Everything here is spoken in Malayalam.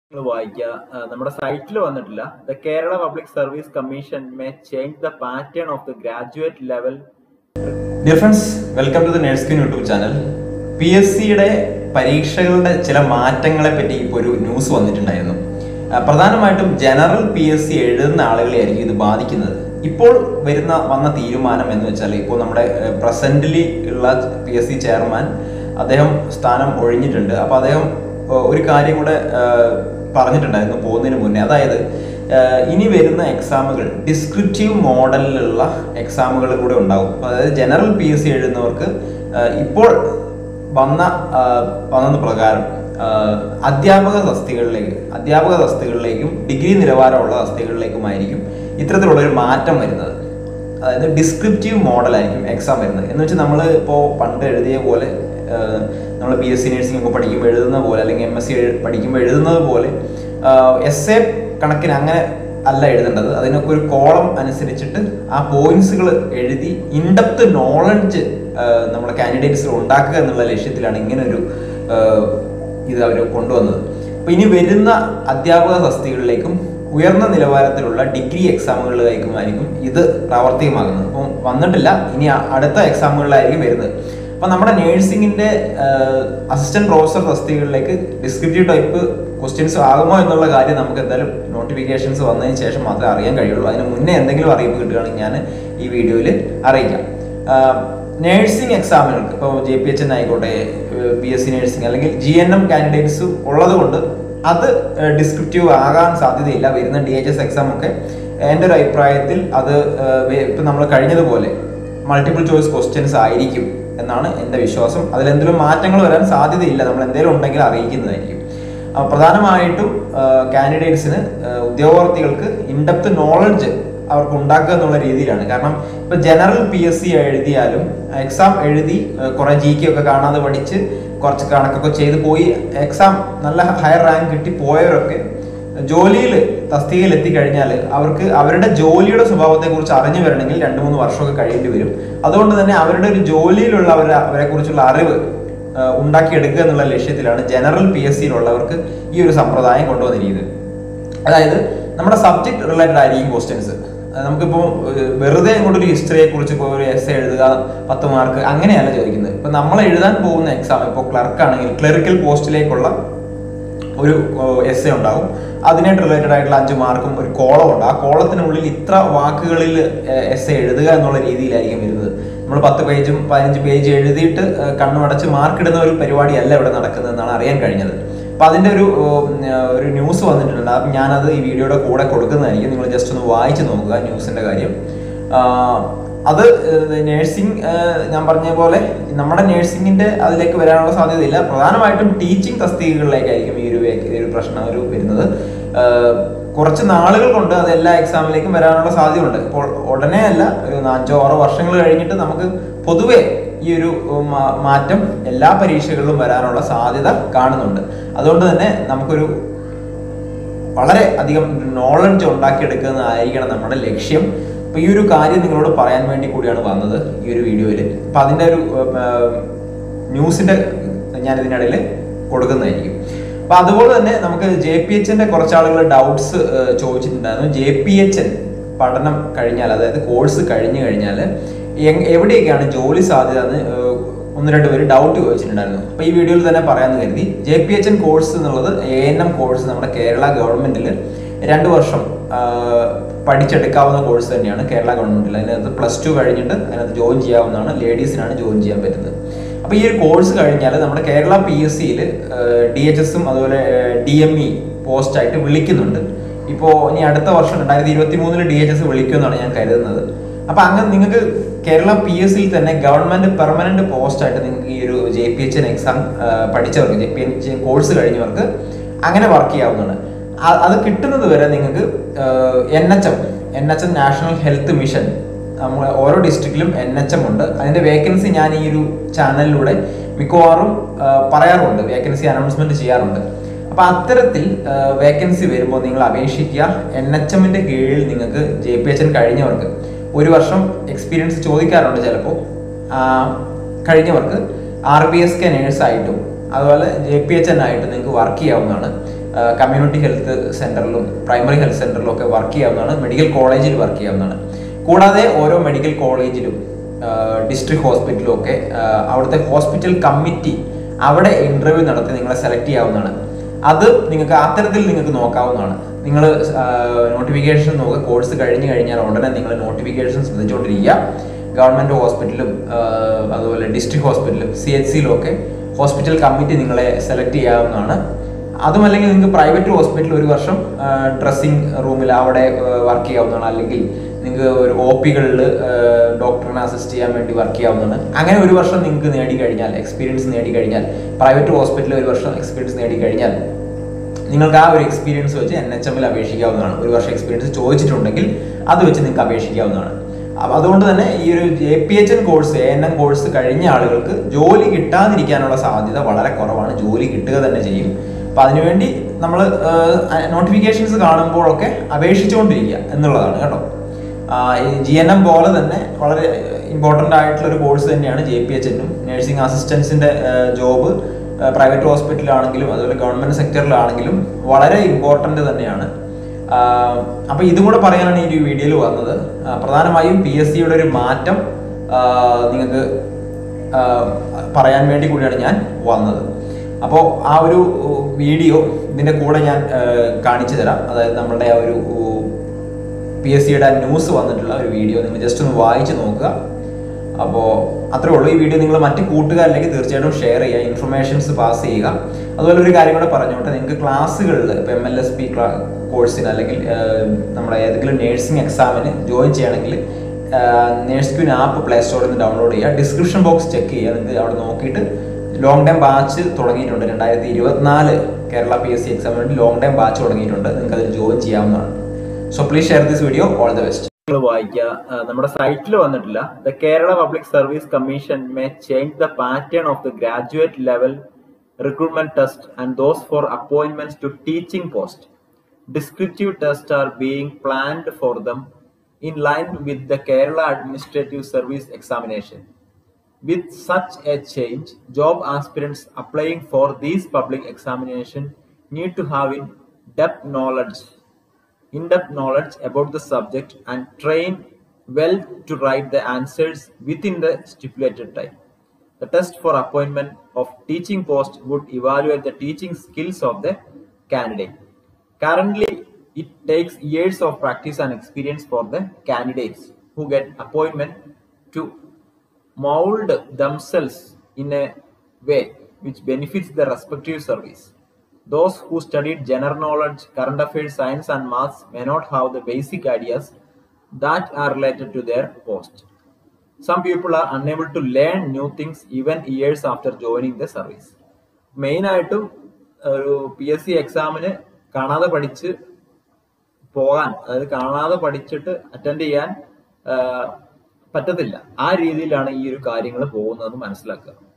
നിങ്ങൾ വായിക്കുക ആ, നമ്മുടെ സൈറ്റിൽ വന്നിട്ടില്ല the Kerala public service commission may change the pattern of the graduate level dear friends welcome to the നേഴ്സ്കിൻ യൂട്യൂബ് ചാനൽ പി എസ് സിയുടെ പരീക്ഷകളുടെ ചില മാറ്റങ്ങളെ പറ്റി ഇപ്പോൾ ഒരു ന്യൂസ് വന്നിട്ടുണ്ടായിരുന്നു ആ, പ്രധാനമായിട്ടും ജനറൽ പി എസ് സി എഴുതുന്ന ആളുകളെ ആയിരിക്കും ഇത് ബാധിക്കുന്നത് ഇപ്പോൾ വരുന്ന വന്ന തീരുമാനം എന്ന് വെച്ചാൽ ഇപ്പോൾ നമ്മുടെ പ്രസന്റിലി ഉള്ള പി എസ് സി ചെയർമാൻ അദ്ദേഹം സ്ഥാനം ഒഴിഞ്ഞിട്ടുണ്ട് അപ്പോൾ അദ്ദേഹം ഏഹ്, ഒരു കാര്യം കൂടെ ഏഹ്, പറഞ്ഞിട്ടുണ്ടായിരുന്നു പോകുന്നതിന് മുന്നേ അതായത് ഏഹ്, ഇനി വരുന്ന എക്സാമുകൾ ഡിസ്ക്രിപ്റ്റീവ് മോഡലിലുള്ള എക്സാമുകൾ കൂടെ ഉണ്ടാവും അപ്പൊ അതായത് ജനറൽ പി എസ് സി എഴുതുന്നവർക്ക് ഏഹ്, ഇപ്പോൾ വന്ന ആഹ്, വന്നത് പ്രകാരം ആഹ്, അധ്യാപക തസ്തികകളിലേക്ക് അധ്യാപക തസ്തികകളിലേക്കും ഡിഗ്രി നിലവാരമുള്ള തസ്തികകളിലേക്കുമായിരിക്കും ഇത്തരത്തിലുള്ള ഒരു മാറ്റം വരുന്നത് അതായത് ഡിസ്ക്രിപ്റ്റീവ് മോഡലായിരിക്കും എക്സാം വരുന്നത് എന്ന് വെച്ചാൽ നമ്മൾ ഇപ്പോൾ പണ്ട് എഴുതിയ പോലെ നമ്മൾ ബി എസ് സി നഴ്സിംഗ് ഒക്കെ പഠിക്കുമ്പോൾ എഴുതുന്ന പോലെ അല്ലെങ്കിൽ എം എസ് സി പഠിക്കുമ്പോൾ എഴുതുന്നത് പോലെ എസ് എ കണക്കിന് അങ്ങനെ അല്ല എഴുതേണ്ടത് അതിനൊക്കെ ഒരു കോളം അനുസരിച്ചിട്ട് ആ പോയിന്റ്സുകൾ എഴുതി ഇൻഡപ്ത് നോളജ് നമ്മുടെ കാൻഡിഡേറ്റ്സിൽ ഉണ്ടാക്കുക എന്നുള്ള ലക്ഷ്യത്തിലാണ് ഇങ്ങനെ ഒരു ഇത് അവർ കൊണ്ടുവന്നത് അപ്പോൾ ഇനി വരുന്ന അധ്യാപക തസ്തികളിലേക്കും ഉയർന്ന നിലവാരത്തിലുള്ള ഡിഗ്രി എക്സാമുകളിലേക്കുമായിരിക്കും ഇത് പ്രാവർത്തികമാകുന്നത് അപ്പം വന്നിട്ടില്ല ഇനി അ- അടുത്ത എക്സാമുകളിലായിരിക്കും വരുന്നത് അപ്പം നമ്മുടെ നേഴ്സിംഗിന്റെ അസിസ്റ്റന്റ് പ്രൊഫസർ തസ്തികകളിലേക്ക് ഡിസ്ക്രിപ്റ്റീവ് ടൈപ്പ് ക്വസ്റ്റ്യൻസ് ആകുമോ എന്നുള്ള കാര്യം നമുക്ക് എന്തായാലും നോട്ടിഫിക്കേഷൻസ് വന്നതിന് ശേഷം മാത്രമേ അറിയാൻ കഴിയുള്ളൂ അതിന് മുന്നേ എന്തെങ്കിലും അറിയിപ്പ് കിട്ടുകയാണെങ്കിൽ ഞാൻ ഈ വീഡിയോയിൽ അറിയിക്കാം നേഴ്സിംഗ് എക്സാമുകൾക്ക് ഇപ്പോൾ ജെ പി എച്ച് എൻ ആയിക്കോട്ടെ ബി എസ് സി നേഴ്സിംഗ് അല്ലെങ്കിൽ ജി എൻ എം കാൻഡിഡേറ്റ്സ് ഉള്ളത് കൊണ്ട് അത് ഡിസ്ക്രിപ്റ്റീവ് ആകാൻ സാധ്യതയില്ല വരുന്ന ഡി എച്ച് എസ് എക്സാം ഒക്കെ എൻ്റെ ഒരു അഭിപ്രായത്തിൽ അത് ഇപ്പം നമ്മൾ കഴിഞ്ഞതുപോലെ മൾട്ടിപ്പിൾ ചോയ്സ് ക്വസ്റ്റ്യൻസ് ആയിരിക്കും എന്നാണ് എൻ്റെ വിശ്വാസം അതിൽ എന്തെങ്കിലും മാറ്റങ്ങൾ വരാൻ സാധ്യതയില്ല നമ്മൾ എന്തെങ്കിലും ഉണ്ടെങ്കിൽ അറിയിക്കുന്നതായിരിക്കും ആ, പ്രധാനമായിട്ടും കാൻഡിഡേറ്റ്സിന് ഉദ്യോഗാർത്ഥികൾക്ക് ഇൻഡപ്ത് നോളജ് അവർക്ക് ഉണ്ടാക്കുക എന്നുള്ള രീതിയിലാണ് കാരണം ഇപ്പൊ ജനറൽ പി എസ് സി എഴുതിയാലും എക്സാം എഴുതി കുറെ ജി കെ ഒക്കെ കാണാതെ പഠിച്ച് കുറച്ച് കണക്കൊക്കെ ചെയ്ത് പോയി എക്സാം നല്ല ഹയർ റാങ്ക് കിട്ടി പോയവരൊക്കെ ജോലിയിൽ തസ്തികയിൽ എത്തിക്കഴിഞ്ഞാൽ അവർക്ക് അവരുടെ ജോലിയുടെ സ്വഭാവത്തെ കുറിച്ച് അറിഞ്ഞു വരണമെങ്കിൽ രണ്ട് മൂന്ന് വർഷമൊക്കെ കഴിയേണ്ടി വരും അതുകൊണ്ട് തന്നെ അവരുടെ ഒരു ജോലിയിലുള്ള അവരെ അവരെ കുറിച്ചുള്ള അറിവ് ആ, ഉണ്ടാക്കിയെടുക്കുക എന്നുള്ള ലക്ഷ്യത്തിലാണ് ജനറൽ പി എസ് സിയിലുള്ളവർക്ക് ഈ ഒരു സമ്പ്രദായം കൊണ്ടുവന്നിരിക്കുന്നത് അതായത് നമ്മുടെ സബ്ജക്ട് റിലേറ്റഡ് ആയിരിക്കും ക്വസ്റ്റ്യൻസ് നമുക്കിപ്പോൾ ഏഹ്, വെറുതെ ഇങ്ങോട്ടൊരു ഹിസ്റ്ററിയെ കുറിച്ച് ഇപ്പോൾ ഒരു എസ് എഴുതുക പത്ത് മാർക്ക് അങ്ങനെയല്ല ചോദിക്കുന്നത് ഇപ്പൊ നമ്മൾ എഴുതാൻ പോകുന്ന എക്സാം ഇപ്പോൾ ക്ലർക്ക് ആണെങ്കിൽ ക്ലറിക്കൽ പോസ്റ്റിലേക്കുള്ള ഒരു എസ് എ ഉണ്ടാവും അതിനായിട്ട് റിലേറ്റഡ് ആയിട്ടുള്ള അഞ്ച് മാർക്കും ഒരു കോളം ഉണ്ട് ആ കോളത്തിനുള്ളിൽ ഇത്ര വാക്കുകളിൽ എസ് എ എഴുതുക എന്നുള്ള രീതിയിലായിരിക്കും വരുന്നത് നമ്മൾ പത്ത് പേജും പതിനഞ്ച് പേജ് എഴുതിയിട്ട് ഏഹ്, കണ്ണുമടച്ച് മാർക്ക് ഇടുന്ന ഒരു പരിപാടിയല്ല ഇവിടെ നടക്കുന്നത് എന്നാണ് അറിയാൻ കഴിഞ്ഞത് അപ്പൊ അതിന്റെ ഒരു ഉം, ഏഹ്, ഒരു ന്യൂസ് വന്നിട്ടുണ്ട് അപ്പം ഞാനത് ഈ വീഡിയോയുടെ കൂടെ കൊടുക്കുന്നതായിരിക്കും നിങ്ങൾ ജസ്റ്റ് ഒന്ന് വായിച്ചു നോക്കുക ന്യൂസിന്റെ കാര്യം ആഹ്, അത് നേഴ്സിംഗ് ഞാൻ പറഞ്ഞ പോലെ നമ്മുടെ നേഴ്സിംഗിന്റെ അതിലേക്ക് വരാനുള്ള സാധ്യതയില്ല പ്രധാനമായിട്ടും ടീച്ചിങ് തസ്തികകളിലേക്കായിരിക്കും ഈ ഒരു വേ- ഈ ഒരു പ്രശ്നം ഒരു വരുന്നത് ആഹ്, കുറച്ച് നാളുകൾ കൊണ്ട് അത് എല്ലാ എക്സാമിലേക്കും വരാനുള്ള സാധ്യതയുണ്ട് ഇപ്പോൾ ഉടനെ അല്ല ഒരു അഞ്ചോ ആറോ വർഷങ്ങൾ കഴിഞ്ഞിട്ട് നമുക്ക് പൊതുവെ ഈ ഒരു മാ- മാറ്റം എല്ലാ പരീക്ഷകളിലും വരാനുള്ള സാധ്യത കാണുന്നുണ്ട് അതുകൊണ്ട് തന്നെ നമുക്കൊരു വളരെ അധികം നോളജ് ഉണ്ടാക്കിയെടുക്കുന്നതായിരിക്കണം നമ്മുടെ ലക്ഷ്യം അപ്പൊ ഈ ഒരു കാര്യം നിങ്ങളോട് പറയാൻ വേണ്ടി കൂടിയാണ് വന്നത് ഈ ഒരു വീഡിയോയിൽ അപ്പൊ അതിന്റെ ഒരു ന്യൂസിന്റെ ഞാൻ ഇതിനിടയിൽ കൊടുക്കുന്നതായിരിക്കും അപ്പൊ അതുപോലെ തന്നെ നമുക്ക് ജെ പി എച്ചിന്റെ കുറച്ച് ആളുകൾ ഡൗട്ട്സ് ചോദിച്ചിട്ടുണ്ടായിരുന്നു ജെ പി എച്ച് എൻ പഠനം കഴിഞ്ഞാൽ അതായത് കോഴ്സ് കഴിഞ്ഞു കഴിഞ്ഞാൽ എവിടെയൊക്കെയാണ് ജോലി സാധ്യത എന്ന് ഏഹ്, ഒന്ന് രണ്ട് പേര് ഡൗട്ട് ചോദിച്ചിട്ടുണ്ടായിരുന്നു അപ്പൊ ഈ വീഡിയോയിൽ തന്നെ പറയാമെന്ന് കരുതി J P H N course എന്നുള്ളത് എ എൻ എം കോഴ്സ് നമ്മുടെ കേരള ഗവൺമെന്റിൽ രണ്ട് വർഷം ആ, പഠിച്ചെടുക്കാവുന്ന കോഴ്സ് തന്നെയാണ് കേരള ഗവൺമെന്റിൽ അതിനകത്ത് പ്ലസ് ടു കഴിഞ്ഞിട്ട് അതിനകത്ത് ജോയിൻ ചെയ്യാവുന്നതാണ് ലേഡീസിനാണ് ജോയിൻ ചെയ്യാൻ പറ്റുന്നത് അപ്പൊ ഈ ഒരു കോഴ്സ് കഴിഞ്ഞാൽ നമ്മുടെ കേരള പി എസ് സിയിൽ ഡി എച്ച് എസും അതുപോലെ ഡി എം ഇ പോസ്റ്റ് ആയിട്ട് വിളിക്കുന്നുണ്ട് ഇപ്പോൾ ഇനി അടുത്ത വർഷം രണ്ടായിരത്തി ഇരുപത്തി മൂന്നില് ഡി എച്ച് എസ് വിളിക്കുമെന്നാണ് ഞാൻ കരുതുന്നത് അപ്പൊ അങ്ങനെ നിങ്ങൾക്ക് കേരള പി എസ് സിയിൽ തന്നെ ഗവൺമെന്റ് പെർമനന്റ് പോസ്റ്റ് ആയിട്ട് നിങ്ങൾക്ക് ഈ ഒരു J P H N exam പഠിച്ചവർക്ക് ജെ പി എച്ച് കോഴ്സ് കഴിഞ്ഞവർക്ക് അങ്ങനെ വർക്ക് ചെയ്യാവുന്നതാണ് അ- അത് കിട്ടുന്നത് വരെ നിങ്ങൾക്ക് N H M N H M national health mission നമ്മൾ ഓരോ ഡിസ്ട്രിക്റ്റിലും എൻ എച്ച് എം ഉണ്ട് അതിന്റെ വേക്കൻസി ഞാൻ ഈ ഒരു ചാനലിലൂടെ മിക്കവാറും ആ, പറയാറുണ്ട് വേക്കൻസി അനൗൺസ്മെന്റ് ചെയ്യാറുണ്ട് അപ്പൊ അത്തരത്തിൽ വേക്കൻസി വരുമ്പോൾ നിങ്ങൾ അപേക്ഷിക്കുക എൻ എച്ച് എമ്മിന്റെ കീഴിൽ നിങ്ങൾക്ക് ജെ പി എച്ച് എൻ കഴിഞ്ഞവർക്ക് ഒരു വർഷം എക്സ്പീരിയൻസ് ചോദിക്കാറുണ്ട് ചിലപ്പോൾ കഴിഞ്ഞവർക്ക് ആർ ബി എസ് കെ നേഴ്സായിട്ടും അതുപോലെ ജെ പി എച്ച് എൻ ആയിട്ട് നിങ്ങൾക്ക് വർക്ക് ചെയ്യാവുന്നതാണ് കമ്മ്യൂണിറ്റി ഹെൽത്ത് സെന്ററിലും പ്രൈമറി ഹെൽത്ത് സെന്ററിലും ഒക്കെ വർക്ക് ചെയ്യാവുന്നതാണ് മെഡിക്കൽ കോളേജിൽ വർക്ക് ചെയ്യാവുന്നതാണ് കൂടാതെ ഓരോ മെഡിക്കൽ കോളേജിലും ഡിസ്ട്രിക്ട് ഹോസ്പിറ്റലും ഒക്കെ ആ, അവിടുത്തെ ഹോസ്പിറ്റൽ കമ്മിറ്റി അവിടെ ഇന്റർവ്യൂ നടത്തി നിങ്ങളെ സെലക്ട് ചെയ്യാവുന്നതാണ് അത് നിങ്ങൾക്ക് അത്തരത്തിൽ നിങ്ങൾക്ക് നോക്കാവുന്നതാണ് നിങ്ങൾ നോട്ടിഫിക്കേഷൻ നോക്കുക കോഴ്സ് കഴിഞ്ഞു കഴിഞ്ഞാൽ ഉടനെ നിങ്ങൾ നോട്ടിഫിക്കേഷൻ ശ്രദ്ധിച്ചുകൊണ്ടിരിക്കുക ഗവൺമെൻറ് ഹോസ്പിറ്റലും ആ, അതുപോലെ ഡിസ്ട്രിക്ട് ഹോസ്പിറ്റലും സി എച്ച് സിയിലും ഒക്കെ ഹോസ്പിറ്റൽ കമ്മിറ്റി നിങ്ങളെ സെലക്ട് ചെയ്യാവുന്നതാണ് അതുമല്ലെങ്കിൽ നിങ്ങൾക്ക് പ്രൈവറ്റ് ഹോസ്പിറ്റലിൽ ഒരു വർഷം ഡ്രസ്സിങ് റൂമിൽ അവിടെ വർക്ക് ചെയ്യാവുന്നതാണ് അല്ലെങ്കിൽ നിങ്ങൾക്ക് ഒരു ഒ പികളിൽ ഡോക്ടറിനെ അസിസ്റ്റ് ചെയ്യാൻ വേണ്ടി വർക്ക് ചെയ്യാവുന്നതാണ് അങ്ങനെ ഒരു വർഷം നിങ്ങൾക്ക് നേടിക്കഴിഞ്ഞാൽ എക്സ്പീരിയൻസ് നേടിക്കഴിഞ്ഞാൽ പ്രൈവറ്റ് ഹോസ്പിറ്റലിൽ ഒരു വർഷം എക്സ്പീരിയൻസ് നേടിക്കഴിഞ്ഞാൽ നിങ്ങൾക്ക് ആ ഒരു എക്സ്പീരിയൻസ് വെച്ച് എൻ എച്ച് എമ്മിൽ അപേക്ഷിക്കാവുന്നതാണ് ഒരു വർഷം എക്സ്പീരിയൻസ് ചോദിച്ചിട്ടുണ്ടെങ്കിൽ അത് വെച്ച് നിങ്ങൾക്ക് അപേക്ഷിക്കാവുന്നതാണ് അപ്പൊ അതുകൊണ്ട് തന്നെ ഈ ഒരു A P H N course A N M course കഴിഞ്ഞ ആളുകൾക്ക് ജോലി കിട്ടാതിരിക്കാനുള്ള സാധ്യത വളരെ കുറവാണ് ജോലി കിട്ടുക തന്നെ ചെയ്യും അപ്പൊ അതിനുവേണ്ടി നമ്മൾ നോട്ടിഫിക്കേഷൻസ് കാണുമ്പോഴൊക്കെ അപേക്ഷിച്ചുകൊണ്ടിരിക്കുക എന്നുള്ളതാണ് കേട്ടോ ജി എൻ എം പോലെ തന്നെ വളരെ ഇമ്പോർട്ടൻ്റ് ആയിട്ടുള്ള ഒരു കോഴ്സ് തന്നെയാണ് ജെ പി എച്ച് എന്നും നഴ്സിംഗ് അസിസ്റ്റൻസിന്റെ ജോബ് പ്രൈവറ്റ് ഹോസ്പിറ്റലാണെങ്കിലും അതുപോലെ ഗവൺമെന്റ് സെക്ടറിലാണെങ്കിലും വളരെ ഇമ്പോർട്ടൻ്റ് തന്നെയാണ് ആഹ് അപ്പൊ ഇതും കൂടെ പറയാനാണ് ഈ ഒരു വീഡിയോയിൽ വന്നത് ആഹ് പ്രധാനമായും പി എസ് സിയുടെ ഒരു മാറ്റം ആഹ് നിങ്ങൾക്ക് ആഹ് പറയാൻ വേണ്ടി കൂടിയാണ് ഞാൻ വന്നത് അപ്പോൾ ആ ഒരു വീഡിയോ ഇതിന്റെ കൂടെ ഞാൻ ആഹ് കാണിച്ചു തരാം അതായത് നമ്മളുടെ ആ ഒരു പി എസ് സിയുടെ ന്യൂസ് വന്നിട്ടുള്ള ഒരു വീഡിയോ നിങ്ങൾ ജസ്റ്റ് ഒന്ന് വായിച്ച് നോക്കുക അപ്പോൾ അത്രേ ഉള്ളൂ ഈ വീഡിയോ നിങ്ങൾ മറ്റ് കൂട്ടുകാരിലേക്ക് തീർച്ചയായിട്ടും ഷെയർ ചെയ്യുക ഇൻഫർമേഷൻസ് പാസ് ചെയ്യുക അതുപോലെ ഒരു കാര്യം കൂടെ പറഞ്ഞോട്ടെ നിങ്ങൾക്ക് ക്ലാസ്സുകളിൽ ഇപ്പോൾ എം എൽ എസ് പി കോഴ്സിന് അല്ലെങ്കിൽ ആഹ്, നമ്മുടെ ഏതെങ്കിലും നേഴ്സിംഗ് എക്സാമിന് ജോയിൻ ചെയ്യണമെങ്കിൽ നേഴ്സ് ക്യൂൻ ആപ്പ് പ്ലേ സ്റ്റോറിൽ നിന്ന് ഡൗൺലോഡ് ചെയ്യുക ഡിസ്ക്രിപ്ഷൻ ബോക്സ് ചെക്ക് ചെയ്യുക നിങ്ങൾക്ക് അവിടെ നോക്കിയിട്ട് ലോങ് ടൈം ബാച്ച് തുടങ്ങിയിട്ടുണ്ട് രണ്ടായിരത്തി ഇരുപത്തിനാല് കേരള പി എസ് സി എക്സാമിന് വേണ്ടി ലോങ് ടൈം ബാച്ച് തുടങ്ങിയിട്ടുണ്ട് നിങ്ങൾക്ക് അതിൽ ജോയിൻ ചെയ്യാവുന്നതാണ് so please share this video all the best നിങ്ങൾ വായിക്കുക ആ, നമ്മുടെ സൈറ്റിൽ വന്നിട്ടില്ല the Kerala public service commission may change the pattern of the graduate level recruitment test and those for appointments to teaching post descriptive test are being planned for them in line with the Kerala administrative service examination With such a change, job aspirants applying for these public examination need to have in depth knowledge, in-depth knowledge about the subject and train well to write the answers within the stipulated time. The test for appointment of teaching post would evaluate the teaching skills of the candidate. Currently, it takes years of practice and experience for the candidates who get appointment to mold themselves in a way which benefits the respective service. Those who studied general knowledge, current affairs, science, and maths may not have the basic ideas that are related to their post. Some people are unable to learn new things even years after joining the service. മെയിനായിട്ടും ഒരു പി എസ് സി എക്സാമിന് കാണാതെ പഠിച്ച് പോകാൻ അതായത് കാണാതെ പഠിച്ചിട്ട് അറ്റൻഡ് ചെയ്യാൻ ആ, പറ്റത്തില്ല ആ രീതിയിലാണ് ഈ ഒരു കാര്യങ്ങൾ പോകുന്നത് മനസ്സിലാക്കുക